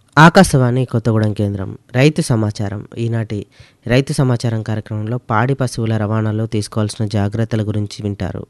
ఆకాశవాణి కొత్తగూడెం కేంద్రం రైతు సమాచారం ఈనాటి రైతు సమాచారం కార్యక్రమంలో పాడి పశువుల రవాణాలో తీసుకోవాల్సిన జాగ్రత్తల గురించి వింటారు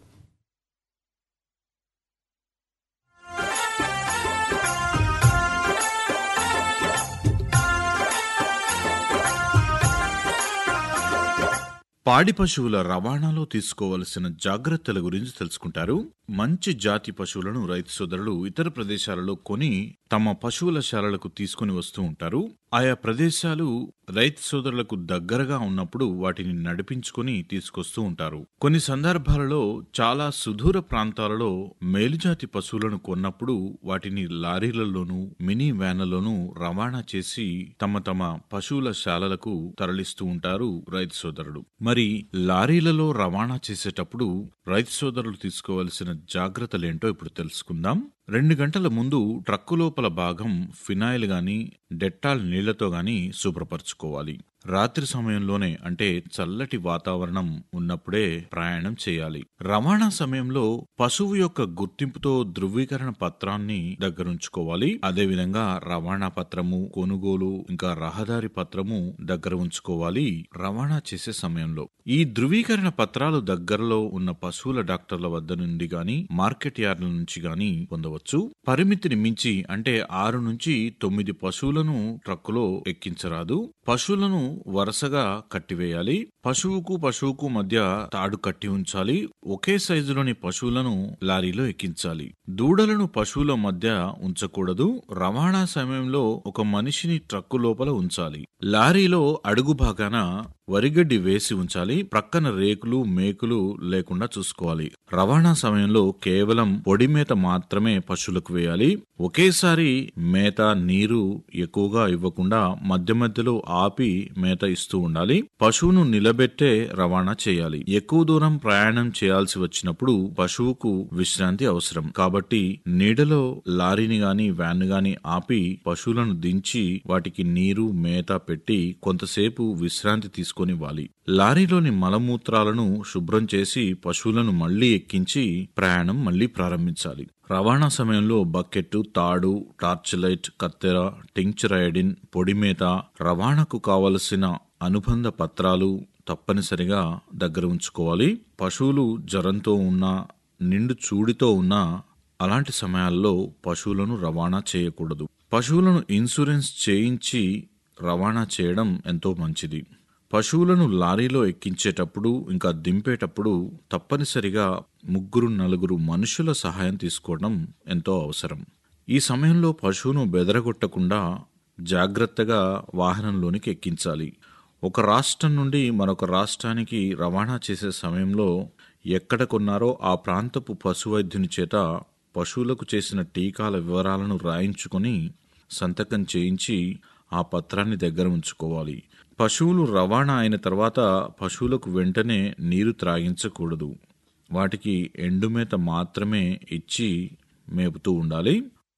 పాడి పశువుల రవాణాలో తీసుకోవలసిన జాగ్రత్తల గురించి తెలుసుకుంటారు మంచి జాతి పశువులను రైతు సోదరులు ఇతర ప్రదేశాలలో కొని తమ పశువుల శాలలకు తీసుకుని వస్తూ ఉంటారు ఆయా ప్రదేశాలు రైతు సోదరులకు దగ్గరగా ఉన్నప్పుడు వాటిని నడిపించుకొని తీసుకొస్తూ ఉంటారు కొన్ని సందర్భాలలో చాలా సుదూర ప్రాంతాలలో మేలుజాతి పశువులను కొన్నప్పుడు వాటిని లారీలలోనూ మినీ వ్యాన్లలోనూ రవాణా చేసి తమ తమ పశువుల శాలలకు తరలిస్తూ ఉంటారు రైతు సోదరులు మరి లారీలలో రవాణా చేసేటప్పుడు రైతు సోదరులు తీసుకోవలసిన జాగ్రత్తలేంటో ఇప్పుడు తెలుసుకుందాం రెండు గంటల ముందు ట్రక్కు లోపల భాగం ఫినాయిల్ గాని డెట్టాల్ నీళ్లతో గాని శుభ్రపరచుకోవాలి రాత్రి సమయంలోనే అంటే చల్లటి వాతావరణం ఉన్నప్పుడే ప్రయాణం చేయాలి రవాణా సమయంలో పశువు యొక్క గుర్తింపుతో ధృవీకరణ పత్రాన్ని దగ్గరుంచుకోవాలి అదేవిధంగా రవాణా పత్రము కొనుగోలు ఇంకా రహదారి పత్రము దగ్గర ఉంచుకోవాలి రవాణా చేసే సమయంలో ఈ ధృవీకరణ పత్రాలు దగ్గరలో ఉన్న పశువుల డాక్టర్ల వద్ద నుండి గాని మార్కెట్ యార్డ్ల నుంచి గాని పొందవచ్చు పరిమితిని మించి అంటే ఆరు నుంచి తొమ్మిది పశువులను ట్రక్కులో ఎక్కించరాదు పశువులను వరుసగా కట్టివేయాలి పశువుకు పశువుకు మధ్య తాడు కట్టి ఉంచాలి ఒకే సైజులోని పశువులను లారీలో ఎక్కించాలి దూడలను పశువుల మధ్య ఉంచకూడదు రవాణా సమయంలో ఒక మనిషిని ట్రక్కు లోపల ఉంచాలి లారీలో అడుగు భాగాన వరిగడ్డి వేసి ఉంచాలి ప్రక్కన రేకులు మేకులు లేకుండా చూసుకోవాలి రవాణా సమయంలో కేవలం పొడి మేత మాత్రమే పశువులకు వేయాలి ఒకేసారి మేత నీరు ఎక్కువగా ఇవ్వకుండా మధ్య మధ్యలో ఆపి మేత ఇస్తూ ఉండాలి పశువును నిలబెట్టే రవాణా చేయాలి ఎక్కువ దూరం ప్రయాణం చేయాల్సి వచ్చినప్పుడు పశువుకు విశ్రాంతి అవసరం కాబట్టి నీడలో లారీని గాని వ్యాన్ గాని ఆపి పశువులను దించి వాటికి నీరు మేత పెట్టి కొంతసేపు విశ్రాంతి తీసుకొనివ్వాలి లారీలోని మలమూత్రాలను శుభ్రం చేసి పశువులను మళ్లీ ఎక్కించి ప్రయాణం మళ్లీ ప్రారంభించాలి రవాణా సమయంలో బకెట్టు తాడు టార్చ్ లైట్ కత్తెర టింక్చర్ ఐడిన్ పొడిమేత రవాణాకు కావలసిన అనుబంధ పత్రాలు తప్పనిసరిగా దగ్గర ఉంచుకోవాలి పశువులు జ్వరంతో ఉన్నా నిండు చూడితో ఉన్నా అలాంటి సమయాల్లో పశువులను రవాణా చేయకూడదు పశువులను ఇన్సూరెన్స్ చేయించి రవాణా చేయడం ఎంతో మంచిది పశువులను లారీలో ఎక్కించేటప్పుడు ఇంకా దింపేటప్పుడు తప్పనిసరిగా ముగ్గురు నలుగురు మనుషుల సహాయం తీసుకోవడం ఎంతో అవసరం ఈ సమయంలో పశువును బెదరగొట్టకుండా జాగ్రత్తగా వాహనంలోనికి ఎక్కించాలి ఒక రాష్ట్రం నుండి మరొక రాష్ట్రానికి రవాణా చేసే సమయంలో ఎక్కడ కొన్నారో ఆ ప్రాంతపు పశువైద్యుని చేత పశువులకు చేసిన టీకాల వివరాలను రాయించుకొని సంతకం చేయించి ఆ పత్రాన్ని దగ్గర ఉంచుకోవాలి పశువులు రవాణా అయిన తర్వాత పశువులకు వెంటనే నీరు త్రాగించకూడదు వాటికి ఎండుమేత మాత్రమే ఇచ్చి మేపుతూ ఉండాలి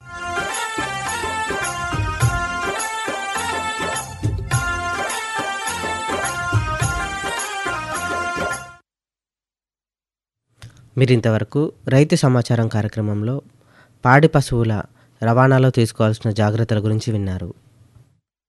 మీరు ఇంతవరకు రైతు సమాచారం కార్యక్రమంలో పాడి పశువుల రవాణాలో తీసుకోవాల్సిన జాగ్రత్తల గురించి విన్నారు